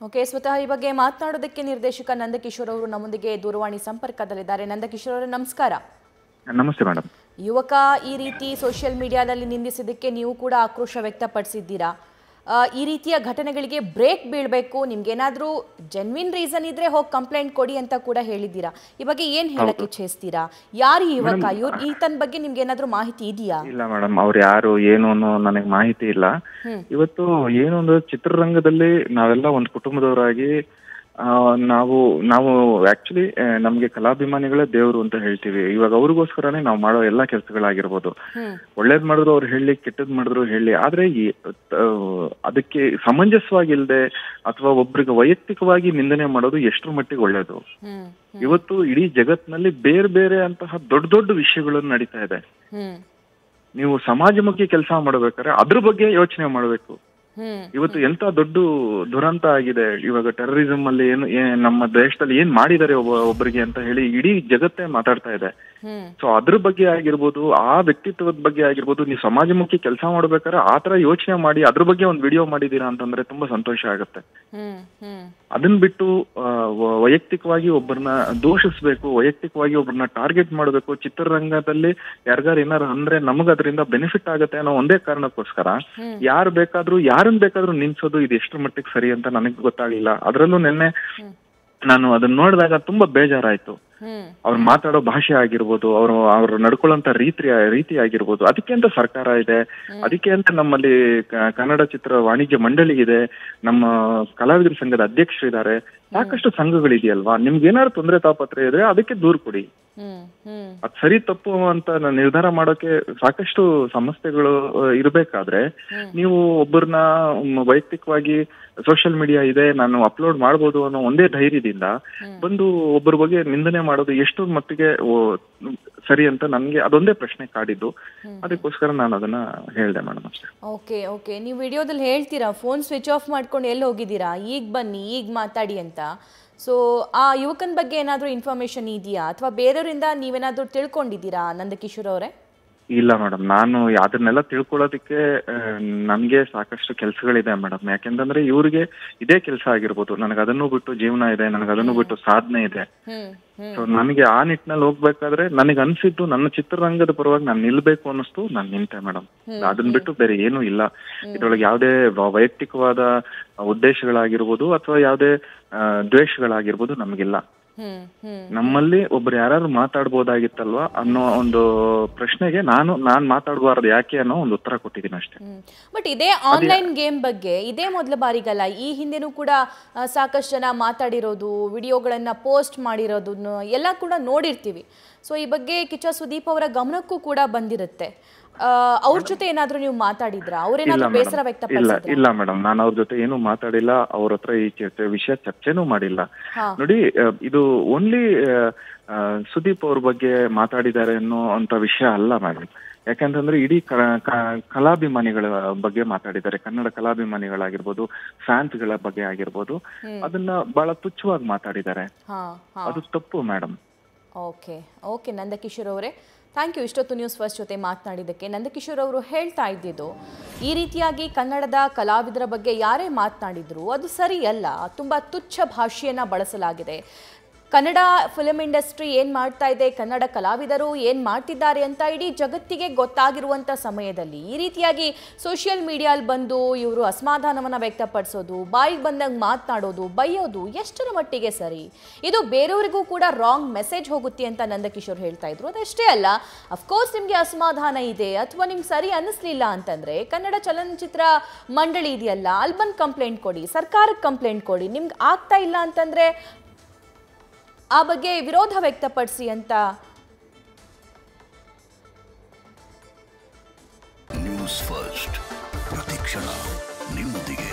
Okay ಸ್ವತಃ ಈ ಬಗ್ಗೆ ಮಾತನಾಡೋದಕ್ಕೆ ನಿರ್ದೇಶಕ ನಂದಕಿಶೋರ್ ಅವರು ನಮ್ಮೊಂದಿಗೆ ದೂರವಾಣಿ ಸಂಪರ್ಕದಲ್ಲಿದ್ದಾರೆ ನಂದಕಿಶೋರ್ ಅವರೇ ನಮಸ್ಕಾರ ನಮಸ್ತೆ ಮೇಡಮ್ ಯುವಕ ಈ ರೀತಿ ಸೋಷಿಯಲ್ ಮೀಡಿಯಾದಲ್ಲಿ ನಿಂದಿಸಿದ್ದಕ್ಕೆ ನೀವು ಕೂಡ ಆಕ್ರೋಶ ವ್ಯಕ್ತಪಡಿಸಿದ್ದೀರಾ ಆ, ಈ ರೀತಿಯ ಘಟನೆಗಳಿಗೆ ಬ್ರೇಕ್ ಬೀಳಬೇಕು ನಿಮ್ಗೇನಾದ್ರೂ ಜೆನ್ವಿನ್ ರೀಸನ್ ಇದ್ರೆ ಹೋಗಿ ಕಂಪ್ಲೇಂಟ್ ಕೊಡಿ ಅಂತ ಕೂಡ ಹೇಳಿದ್ದೀರಾ ಈ ಬಗ್ಗೆ ಏನ್ ಹೇಳಕ್ ಇಚ್ಛಿಸ್ತೀರಾ ಯಾರು ಈ ಯುವಕ ಇವ್ರು ಈತನ ಬಗ್ಗೆ ನಿಮ್ಗೆ ಏನಾದ್ರೂ ಮಾಹಿತಿ ಇದೆಯಾ ಇಲ್ಲ ಮೇಡಮ್ ಅವ್ರು ಯಾರು ಏನು ಅನ್ನೋ ನನಗೆ ಮಾಹಿತಿ ಇಲ್ಲ ಇವತ್ತು ಏನು ಅಂದ್ರೆ ಚಿತ್ರರಂಗದಲ್ಲಿ ನಾವೆಲ್ಲ ಒಂದು ಕುಟುಂಬದವರಾಗಿ ಆ, ನಾವು ನಾವು ಆಕ್ಚುಲಿ ನಮ್ಗೆ ಕಲಾಭಿಮಾನಿಗಳೇ ದೇವರು ಅಂತ ಹೇಳ್ತೀವಿ ಇವಾಗ ಅವ್ರಿಗೋಸ್ಕರನೇ ನಾವು ಮಾಡೋ ಎಲ್ಲಾ ಕೆಲಸಗಳಾಗಿರ್ಬೋದು ಒಳ್ಳೇದ್ ಮಾಡಿದ್ರು ಅವ್ರು ಹೇಳಿ ಕೆಟ್ಟದ್ ಮಾಡಿದ್ರು ಹೇಳಿ ಆದ್ರೆ ಈ ಆ, ಅದಕ್ಕೆ ಸಮಂಜಸವಾಗಿಲ್ದೆ ಅಥವಾ ಒಬ್ರಿಗೆ ವೈಯಕ್ತಿಕವಾಗಿ ನಿಂದನೆ ಮಾಡೋದು ಎಷ್ಟರ ಮಟ್ಟಿಗೆ ಒಳ್ಳೇದು ಹ್ಮ್ ಇವತ್ತು ಇಡೀ ಜಗತ್ನಲ್ಲಿ ಬೇರೆ ಬೇರೆ ಅಂತಹ ದೊಡ್ಡ ದೊಡ್ಡ ವಿಷಯಗಳು ನಡೀತಾ ಇದೆ ಹ್ಮ್ ನೀವು ಸಮಾಜಮುಖಿ ಕೆಲಸ ಮಾಡ್ಬೇಕಾದ್ರೆ ಅದ್ರ ಬಗ್ಗೆ ಯೋಚನೆ ಮಾಡಬೇಕು ಹ್ಮ್ ಇವತ್ತು ಎಂತ ದೊಡ್ಡ ದುರಂತ ಆಗಿದೆ ಇವಾಗ ಟೆರರಿಸಂ ಅಲ್ಲಿ ಏನು ಏ- ನಮ್ಮ ದೇಶದಲ್ಲಿ ಏನ್ ಮಾಡಿದ್ದಾರೆ ಒಬ್ಬ ಒಬ್ಬರಿಗೆ ಅಂತ ಹೇಳಿ ಇಡೀ ಜಗತ್ತೇ ಮಾತಾಡ್ತಾ ಇದೆ ಹ್ಮ್ ಸೊ ಅದ್ರ ಬಗ್ಗೆ ಆಗಿರ್ಬೋದು ಆ ವ್ಯಕ್ತಿತ್ವದ ಬಗ್ಗೆ ಆಗಿರ್ಬೋದು ನೀವು ಸಮಾಜಮುಖಿ ಕೆಲಸ ಮಾಡ್ಬೇಕಾದ್ರೆ ಆತರ ಯೋಚನೆ ಮಾಡಿ ಅದ್ರ ಬಗ್ಗೆ ಒಂದು ವಿಡಿಯೋ ಮಾಡಿದೀರಾ ಅಂತಂದ್ರೆ ತುಂಬಾ ಸಂತೋಷ ಆಗುತ್ತೆ ಹ್ಮ್ ಹ್ಮ್ ಅದನ್ನ ಬಿಟ್ಟು ಆ, ವ- ವೈಯಕ್ತಿಕವಾಗಿ ಒಬ್ಬರನ್ನ ದೂಷಿಸ್ಬೇಕು ವೈಯಕ್ತಿಕವಾಗಿ ಒಬ್ಬರನ್ನ ಟಾರ್ಗೆಟ್ ಮಾಡಬೇಕು ಚಿತ್ರರಂಗದಲ್ಲಿ ಯಾರಿಗಾರು ಏನಾರು ಅಂದ್ರೆ ನಮಗ್ ಅದರಿಂದ ಬೆನಿಫಿಟ್ ಆಗುತ್ತೆ ಅನ್ನೋ ಒಂದೇ ಕಾರಣಕ್ಕೋಸ್ಕರ ಯಾರು ಬೇಕಾದ್ರೂ ಯಾರನ್ನ ಬೇಕಾದ್ರೂ ನಿಲ್ಸೋದು ಇದು ಎಷ್ಟರ ಮಟ್ಟಿಗೆ ಸರಿ ಅಂತ ನನಗೆ ಗೊತ್ತಾಗ್ಲಿಲ್ಲ ಅದ್ರಲ್ಲೂ ನಿನ್ನೆ ನಾನು ಅದನ್ನ ನೋಡಿದಾಗ ತುಂಬಾ ಬೇಜಾರಾಯ್ತು ಹ್ಮ್ ಅವ್ರು ಮಾತಾಡೋ ಭಾಷೆ ಆಗಿರ್ಬೋದು ಅವರು ಅವ್ರು ನಡ್ಕೊಳ್ಳೋಂತ ರೀತಿ ರೀತಿ ಆಗಿರ್ಬೋದು ಅದಕ್ಕೆ ಅಂತ ಸರ್ಕಾರ ಇದೆ ಅದಕ್ಕೆ ಅಂತ ನಮ್ಮಲ್ಲಿ ಕ- ಕನ್ನಡ ಚಿತ್ರ ವಾಣಿಜ್ಯ ಮಂಡಳಿ ಇದೆ ನಮ್ಮ ಕಲಾವಿದರ ಸಂಘದ ಅಧ್ಯಕ್ಷರಿದ್ದಾರೆ ಸಾಕಷ್ಟು ಸಂಘಗಳಿದೆಯಲ್ವಾ ನಿಮ್ಗೆ ಏನಾದ್ರು ತೊಂದರೆ ತಾಪತ್ರೆ ಇದ್ರೆ ಅದಕ್ಕೆ ದೂರ್ ಕೊಡಿ ಹ್ಮ್ ಹ್ಮ್ ಅದ್ ಸರಿ ತಪ್ಪು ಅಂತ ನಾನ್ ನಿರ್ಧಾರ ಮಾಡೋಕೆ ಸಾಕಷ್ಟು ಸಮಸ್ಯೆಗಳು ಆ, ಇರ್ಬೇಕಾದ್ರೆ ನೀವು ಒಬ್ಬರನ್ನ ವೈಯಕ್ತಿಕವಾಗಿ ಸೋಷಿಯಲ್ ಮೀಡಿಯಾ ಇದೆ ನಾನು ಅಪ್ಲೋಡ್ ಮಾಡ್ಬೋದು ಅನ್ನೋ ಒಂದೇ ಧೈರ್ಯದಿಂದ ಬಂದು ಒಬ್ಬರ ಬಗ್ಗೆ ನಿಂದನೆ ಮಾಡೋದು ಎಷ್ಟು ಮಟ್ಟಿಗೆ ಓ, ಸರಿ ಅಂತ ನನ್ಗೆ ಅದೊಂದೇ ಪ್ರಶ್ನೆ ಕಾಡಿದ್ದು ಅದಕ್ಕೋಸ್ಕರ ನಾನು ಅದನ್ನ ಹೇಳ್ದೆ ಮೇಡಮ್ ಅಷ್ಟೇ ಓಕೆ ಓಕೆ ನೀವು ವಿಡಿಯೋದಲ್ಲಿ ಹೇಳ್ತೀರಾ ಫೋನ್ ಸ್ವಿಚ್ ಆಫ್ ಮಾಡ್ಕೊಂಡು ಎಲ್ಲಿ ಹೋಗಿದ್ದೀರಾ ಈಗ ಬನ್ನಿ ಈಗ ಮಾತಾಡಿ ಅಂತ ಸೊ ಆ ಯುವಕನ ಬಗ್ಗೆ ಏನಾದರೂ ಇನ್ಫಾರ್ಮೇಷನ್ ಇದೆಯಾ ಅಥವಾ ಬೇರೆಯವರಿಂದ ನೀವೇನಾದರೂ ತಿಳ್ಕೊಂಡಿದ್ದೀರಾ ನಂದಕಿಶೋರ್ ಅವರೇ ಇಲ್ಲ ಮೇಡಮ್ ನಾನು ಅದನ್ನೆಲ್ಲ ತಿಳ್ಕೊಳ್ಳೋದಕ್ಕೆ ಆ, ನನ್ಗೆ ಸಾಕಷ್ಟು ಕೆಲಸಗಳಿದೆ ಮೇಡಮ್ ಯಾಕೆಂತಂದ್ರೆ ಇವ್ರಿಗೆ ಇದೇ ಕೆಲಸ ಆಗಿರ್ಬೋದು ನನಗೆ ಅದನ್ನು ಬಿಟ್ಟು ಜೀವನ ಇದೆ ನನಗೆ ಅದನ್ನು ಬಿಟ್ಟು ಸಾಧನೆ ಇದೆ ಹ್ಮ್ ಹ್ಮ್ ಸೊ ನನಗೆ ಆ ನಿಟ್ಟಿನಲ್ಲಿ ಹೋಗ್ಬೇಕಾದ್ರೆ ನನಗೆ ಅನ್ಸಿದ್ದು ನನ್ನ ಚಿತ್ರರಂಗದ ಪರವಾಗಿ ನಾನು ನಿಲ್ಬೇಕು ಅನ್ನಿಸ್ತು ನಾನು ನಿಂತೆ ಮೇಡಮ್ ಅದನ್ನ ಬಿಟ್ಟು ಬೇರೆ ಏನೂ ಇಲ್ಲ ಇದ್ರೊಳಗೆ ಯಾವುದೇ ವ- ವೈಯಕ್ತಿಕವಾದ ಉದ್ದೇಶಗಳಾಗಿರ್ಬೋದು ಅಥವಾ ಯಾವುದೇ ಆ, ದ್ವೇಷಗಳಾಗಿರ್ಬೋದು ನಮಗಿಲ್ಲ ಹ್ಮ್ ಹ್ಮ್ ನಮ್ಮಲ್ಲಿ ಒಬ್ರು ಯಾರು ಮಾತಾಡ್ಬೋದಾಗಿತ್ತಲ್ವಾ ಅನ್ನೋ ಒಂದು ಪ್ರಶ್ನೆಗೆ ನಾನು ನಾನ್ ಮಾತಾಡಬಾರ್ದು ಯಾಕೆ ಅನ್ನೋ ಒಂದು ಉತ್ತರ ಕೊಟ್ಟಿದ್ದೀನಿ ಅಷ್ಟೇ ಬಟ್ ಇದೇ ಆನ್ಲೈನ್ ಗೇಮ್ ಬಗ್ಗೆ ಇದೇ ಮೊದಲ ಬಾರಿಗಲ್ಲ ಈ ಹಿಂದೆನೂ ಕೂಡ ಆ, ಸಾಕಷ್ಟು ಜನ ಮಾತಾಡಿರೋದು ವಿಡಿಯೋಗಳನ್ನು ಪೋಸ್ಟ್ ಮಾಡಿರೋದನ್ನು ಎಲ್ಲ ಕೂಡ ನೋಡಿರ್ತೀವಿ ಸೊ ಈ ಬಗ್ಗೆ ಕಿಚ್ಚ ಸುದೀಪ್ ಅವರ ಗಮನಕ್ಕೂ ಕೂಡ ಬಂದಿರುತ್ತೆ ಆ, ಅವ್ರ ಜೊತೆ ಏನಾದರೂ ನೀವು ಮಾತಾಡಿದ್ರಾ ಇಲ್ಲ ಅವ್ರೇನಾದ್ರೂ ಬೇಸರ ಮೇಡಮ್ ಇಲ್ಲ ವ್ಯಕ್ತಪಡಿಸಿದ್ರ ಇಲ್ಲ ಮೇಡಮ್ ನಾನು ಅವ್ರ ಜೊತೆ ಏನು ಮಾತಾಡಿಲ್ಲ ಅವ್ರ ಹತ್ರ ಈ ಚರ್ಚೆ ವಿಷಯ ಚರ್ಚೆನೂ ಮಾಡಿಲ್ಲ ಹಾ. ನೋಡಿ ಆ, ಇದು ಓನ್ಲಿ ಸುದೀಪ್ ಅವ್ರ ಬಗ್ಗೆ ಮಾತಾಡಿದ್ದಾರೆ ಅನ್ನೋ ಅಂತ ವಿಷಯ ಅಲ್ಲ ಮೇಡಮ್ ಯಾಕಂತಂದ್ರೆ ಇಡೀ ಕ- ಕ- ಕಲಾಭಿಮಾನಿಗಳ ಬಗ್ಗೆ ಮಾತಾಡಿದ್ದಾರೆ ಕನ್ನಡ ಕಲಾಭಿಮಾನಿಗಳಾಗಿರ್ಬೋದು ಫ್ಯಾನ್ಸ್ಗಳ ಬಗ್ಗೆ ಆಗಿರ್ಬೋದು ಅದನ್ನ ಬಹಳ ತುಚ್ಛವಾಗಿ ಮಾತಾಡಿದ್ದಾರೆ ಹಾ ಹಾ ಅದು ತಪ್ಪು ಮೇಡಮ್ ಓಕೆ ಓಕೆ ನಂದಕಿಶೋರ್ ಅವರೇ ಥ್ಯಾಂಕ್ ಯು ಇಷ್ಟೊತ್ತು ನ್ಯೂಸ್ ಫಸ್ಟ್ ಜೊತೆ ಮಾತನಾಡಿದ್ದಕ್ಕೆ ನಂದಕಿಶೋರ್ ಅವರು ಹೇಳ್ತಾ ಇದ್ದಿದ್ದು ಈ ರೀತಿಯಾಗಿ ಕನ್ನಡದ ಕಲಾವಿದರ ಬಗ್ಗೆ ಯಾರೇ ಮಾತನಾಡಿದ್ರು ಅದು ಸರಿಯಲ್ಲ ತುಂಬ ತುಚ್ಛ ಭಾಷೆಯನ್ನು ಬಳಸಲಾಗಿದೆ ಕನ್ನಡ ಫಿಲಮ್ ಇಂಡಸ್ಟ್ರಿ ಏನು ಮಾಡ್ತಾ ಇದೆ ಕನ್ನಡ ಕಲಾವಿದರು ಏನು ಮಾಡ್ತಿದ್ದಾರೆ ಅಂತ ಇಡೀ ಜಗತ್ತಿಗೆ ಗೊತ್ತಾಗಿರುವಂಥ ಸಮಯದಲ್ಲಿ ಈ ರೀತಿಯಾಗಿ ಸೋಷಿಯಲ್ ಮೀಡಿಯಾಲ್ ಬಂದು ಇವರು ಅಸಮಾಧಾನವನ್ನು ವ್ಯಕ್ತಪಡಿಸೋದು ಬಾಯಿಗೆ ಬಂದಂಗೆ ಮಾತನಾಡೋದು ಬೈಯೋದು ಎಷ್ಟರ ಮಟ್ಟಿಗೆ ಸರಿ ಇದು ಬೇರೆಯವರಿಗೂ ಕೂಡ ರಾಂಗ್ ಮೆಸೇಜ್ ಹೋಗುತ್ತೆ ಅಂತ ನಂದಕಿಶೋರ್ ಹೇಳ್ತಾ ಇದ್ರು ಅದಷ್ಟೇ ಅಲ್ಲ ಅಫ್ಕೋರ್ಸ್ ನಿಮಗೆ ಅಸಮಾಧಾನ ಇದೆ ಅಥವಾ ನಿಮ್ಗೆ ಸರಿ ಅನ್ನಿಸ್ಲಿಲ್ಲ ಅಂತಂದ್ರೆ ಕನ್ನಡ ಚಲನಚಿತ್ರ ಮಂಡಳಿ ಇದೆಯಲ್ಲ ಅಲ್ಲಿ ಬಂದು ಕಂಪ್ಲೇಂಟ್ ಕೊಡಿ ಸರ್ಕಾರಕ್ಕೆ ಕಂಪ್ಲೇಂಟ್ ಕೊಡಿ ನಿಮ್ಗೆ ಆಗ್ತಾ ಇಲ್ಲ ಅಂತಂದ್ರೆ ಆ ಬಗ್ಗೆ ವಿರೋಧ ವ್ಯಕ್ತಪಡಿಸಿ ಅಂತ ನ್ಯೂಸ್ ಫಸ್ಟ್ ಪ್ರತಿಕ್ಷಣ ನಿಮ್ಮೊಂದಿಗೆ